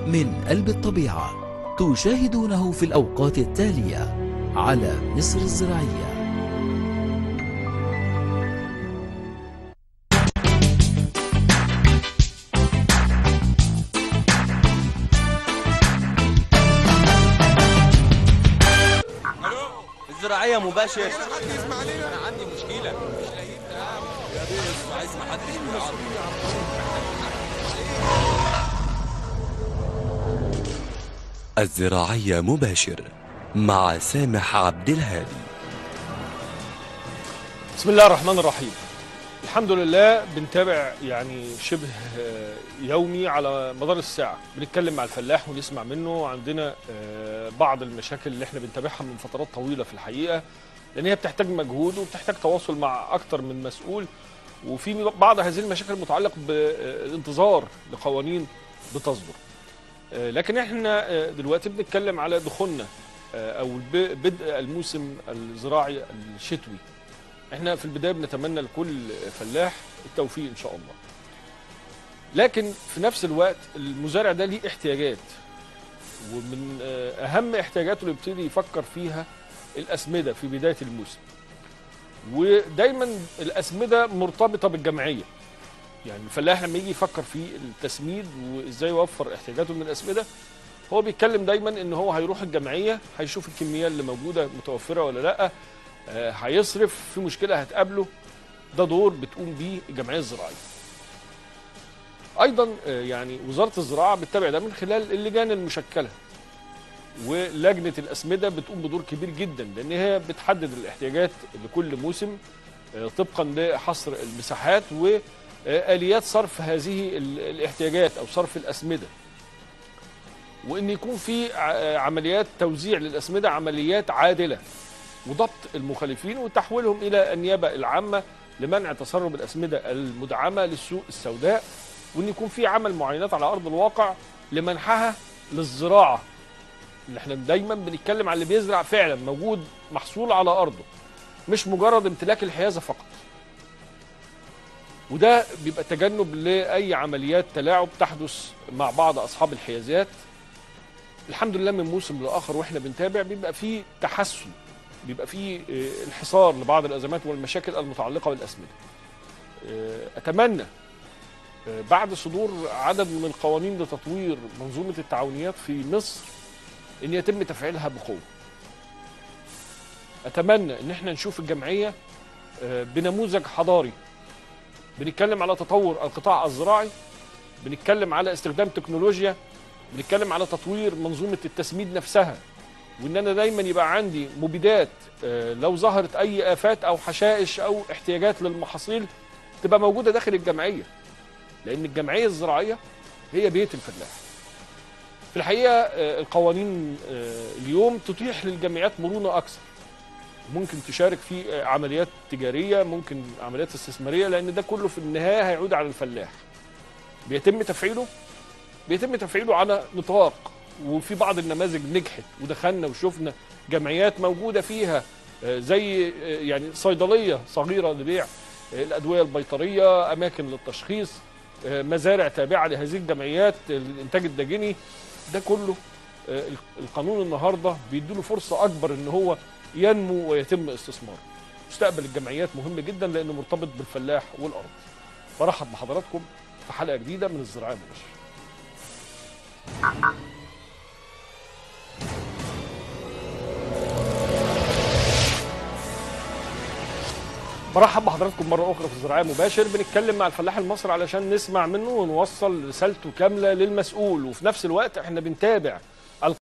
من قلب الطبيعة تشاهدونه في الأوقات التالية على مصر الزراعية الزراعية مباشر انا عندي مشكلة مش لاقيين يا بيس عايز ما حدش الزراعية مباشر مع سامح عبد الهادي بسم الله الرحمن الرحيم الحمد لله بنتابع يعني شبه آه، يومي على مدار الساعة بنتكلم مع الفلاح ونسمع منه عندنا آه، بعض المشاكل اللي احنا بنتابعها من فترات طويلة في الحقيقة لأن هي بتحتاج مجهود وبتحتاج تواصل مع أكتر من مسؤول وفي بعض هذه المشاكل متعلق بالانتظار لقوانين بتصدر آه، لكن احنا آه، دلوقتي بنتكلم على دخولنا آه، او الب- بدء الموسم الزراعي الشتوي احنا في البدايه بنتمنى لكل فلاح التوفيق ان شاء الله لكن في نفس الوقت المزارع ده ليه احتياجات ومن آه، اهم احتياجاته اللي يبتدي يفكر فيها الاسمده في بدايه الموسم ودايما الاسمده مرتبطه بالجمعيه يعني الفلاح لما يجي يفكر في التسميد وازاي يوفر احتياجاته من الاسمده هو بيتكلم دايما ان هو هيروح الجمعيه هيشوف الكميه اللي موجوده متوفره ولا لا آه، هيصرف في مشكله هتقابله ده دور بتقوم بيه الجمعيه الزراعيه ايضا آه، يعني وزاره الزراعه بتتابع ده من خلال اللجان المشكله ولجنه الاسمده بتقوم بدور كبير جدا لان هي بتحدد الاحتياجات لكل موسم آه، طبقا لحصر المساحات واليات صرف هذه ال- الاحتياجات او صرف الاسمده وان يكون في ع- عمليات توزيع للاسمده عمليات عادله وضبط المخالفين وتحويلهم الى النيابه العامه لمنع تسرب الاسمده المدعمه للسوق السوداء وان يكون في عمل معاينات على ارض الواقع لمنحها للزراعه اللي احنا دايما بنتكلم على اللي بيزرع فعلا موجود محصول على ارضه مش مجرد امتلاك الحيازه فقط وده بيبقى تجنب لاي عمليات تلاعب تحدث مع بعض اصحاب الحيازات الحمد لله من موسم لاخر واحنا بنتابع بيبقى فيه تحسن بيبقى فيه آه، انحصار لبعض الازمات والمشاكل المتعلقه بالاسمده. آه، اتمنى آه، بعد صدور عدد من القوانين لتطوير منظومه التعاونيات في مصر ان يتم تفعيلها بقوه. اتمنى ان احنا نشوف الجمعيه آه، بنموذج حضاري. بنتكلم على تطور القطاع الزراعي بنتكلم على استخدام تكنولوجيا بنتكلم على تطوير منظومه التسميد نفسها وان انا دايما يبقى عندي مبيدات آه، لو ظهرت اي افات او حشائش او احتياجات للمحاصيل تبقى موجوده داخل الجمعيه لان الجمعيه الزراعيه هي بيت الفلاح في الحقيقه آه، القوانين آه، اليوم تتيح للجمعيات مرونه اكثر ممكن تشارك في آه، عمليات تجاريه ممكن عمليات استثماريه لان ده كله في النهايه هيعود على الفلاح بيتم تفعيله بيتم تفعيله على نطاق وفي بعض النماذج نجحت ودخلنا وشفنا جمعيات موجوده فيها آه، زي آه، يعني صيدليه صغيره لبيع آه، الادويه البيطريه اماكن للتشخيص آه، مزارع تابعه لهذه الجمعيات الانتاج الداجني ده كله آه، القانون النهارده بيديله فرصه اكبر ان هو ينمو ويتم استثماره مستقبل الجمعيات مهم جدا لانه مرتبط بالفلاح والارض برحب بحضراتكم في حلقه جديده من الزراعه المباشره برحب بحضراتكم مرة أخرى في الزراعية مباشر بنتكلم مع الفلاح المصري علشان نسمع منه ونوصل رسالته كاملة للمسؤول وفي نفس الوقت احنا بنتابع